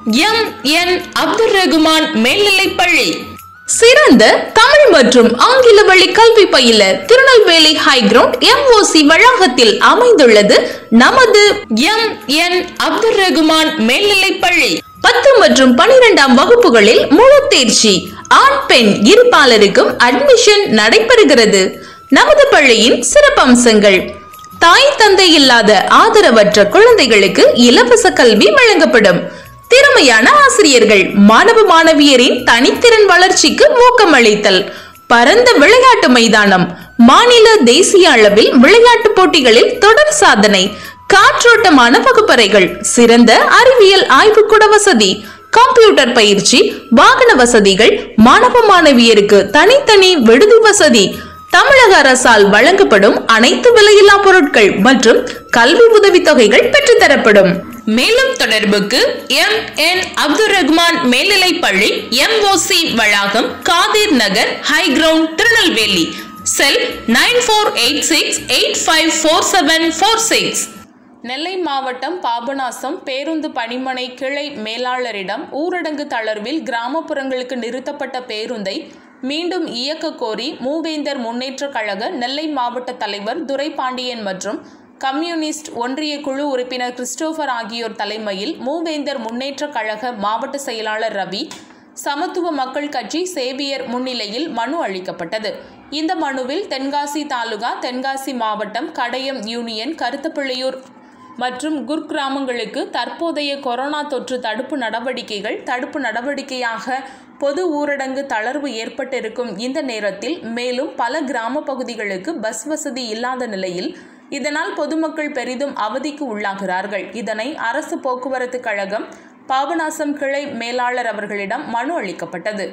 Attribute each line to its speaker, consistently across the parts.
Speaker 1: M N Abdul Rahman மேல்நிலைப்பள்ளி
Speaker 2: சிறந்த தமிழ் மற்றும் ஆங்கில வழி கல்வி பயில திருநெல்வேலி ஹைகிரவுண்ட் எம்ஓசி வளாகத்தில் அமைந்துள்ளது நமது
Speaker 1: எம் என் அப்துல் ரகுமான் மேல்நிலைப்பள்ளி
Speaker 2: பத்து மற்றும் பனிரெண்டாம் வகுப்புகளில் முழு தேர்ச்சி ஆண் பெண் இருபாலருக்கும் அட்மிஷன் நடைபெறுகிறது நமது பள்ளியின் சிறப்பம்சங்கள் தாய் தந்தை இல்லாத ஆதரவற்ற குழந்தைகளுக்கு இலவச கல்வி வழங்கப்படும் திறமையான ஆசிரியர்கள் மாணவ மாணவியரின் தனித்திறன் வளர்ச்சிக்கு ஊக்கமளித்தல் பரந்த விளையாட்டு மைதானம் மாநில தேசிய அளவில் விளையாட்டு போட்டிகளில் தொடர் சாதனை காற்றோட்டமான வகுப்பறைகள் சிறந்த அறிவியல் ஆய்வுக்கூட வசதி கம்ப்யூட்டர் பயிற்சி வாகன வசதிகள் மாணவ மாணவியருக்கு தனித்தனி விடுதி வசதி தமிழக அரசால் வழங்கப்படும் அனைத்து விலையில்லா பொருட்கள் மற்றும் கல்வி உதவித்தொகைகள் பெற்றுத்தரப்படும்
Speaker 1: மேலும் தொடர்புக்கு எம் என் அப்துல் ரகுமான் மேல்நிலைப்பள்ளி எம்ஓசி வளாகம் Kadhir Nagar high ground Tirunelveli cell nine four eight six eight five four seven four six Nellai மாவட்டம் பாபநாசம் பேருந்து பணிமனை கிளை மேலாளரிடம் ஊரடங்கு தளர்வில் கிராமப்புறங்களுக்கு நிறுத்தப்பட்ட பேருந்தை மீண்டும் இயக்க கோரி மூவேந்தர் முன்னேற்றக் கழக நெல்லை மாவட்ட தலைவர் துரைபாண்டியன் மற்றும் கம்யூனிஸ்ட் ஒன்றிய குழு உறுப்பினர் கிறிஸ்டோபர் ஆகியோர் தலைமையில் மூவேந்தர் முன்னேற்றக் கழக மாவட்ட செயலாளர் ரவி சமத்துவ மக்கள் கட்சி சேவியர் முன்னிலையில் மனு அளிக்கப்பட்டது இந்த மனுவில் தென்காசி தாலுகா தென்காசி மாவட்டம் கடையம் யூனியன் கருத்தப்பிள்ளையூர் மற்றும் குர்கிராமங்களுக்கு தற்போதைய கொரோனா தொற்று தடுப்பு நடவடிக்கைகள் தடுப்பு நடவடிக்கையாக பொது ஊரடங்கு தளர்வு ஏற்பட்டிருக்கும் இந்த நேரத்தில் மேலும் பல கிராம பகுதிகளுக்கு பஸ் வசதி இல்லாத நிலையில் இதனால் பொதுமக்கள் பெரிதும் அவதிக்கு உள்ளாகிறார்கள் இதனை அரசு போக்குவரத்து கழகம் பாபநாசம் கிளை மேலாளர் அவர்களிடம் மனு அளிக்கப்பட்டது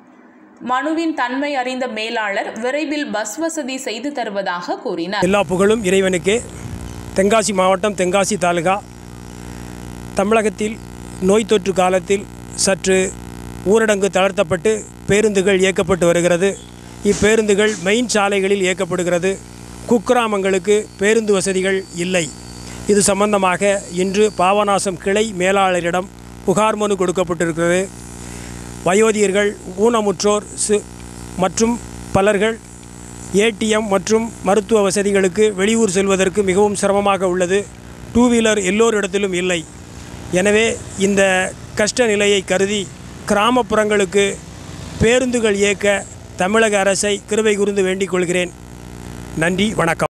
Speaker 1: மனுவின் தன்மை அறிந்த மேலாளர் விரைவில் பஸ் வசதி செய்து தருவதாக கூறினார்
Speaker 3: எல்லா புகழும் இறைவனுக்கே தென்காசி மாவட்டம் தென்காசி தாலுகா தமிழகத்தில் நோய் தொற்று காலத்தில் சற்று ஊரடங்கு தளர்த்தப்பட்டு பேருந்துகள் இயக்கப்பட்டு வருகிறது இப்பேருந்துகள் மெயின் சாலைகளில் இயக்கப்படுகிறது குக்கிராமங்களுக்கு பேருந்து வசதிகள் இல்லை இது சம்பந்தமாக இன்று பாவநாசம் கிளை மேலாளரிடம் புகார் மனு கொடுக்கப்பட்டிருக்கிறது வயோதிகர்கள் ஊனமுற்றோர் சு மற்றும் பலர்கள் ஏடிஎம் மற்றும் மருத்துவ வசதிகளுக்கு வெளியூர் செல்வதற்கு மிகவும் சிரமமாக உள்ளது டூ வீலர் எல்லோரிடத்திலும் இல்லை எனவே இந்த கஷ்ட நிலையை கருதி கிராமப்புறங்களுக்கு பேருந்துகள் இயக்க தமிழக அரசை கிருபை கூர்ந்து வேண்டிக் கொள்கிறேன் நன்றி வணக்கம்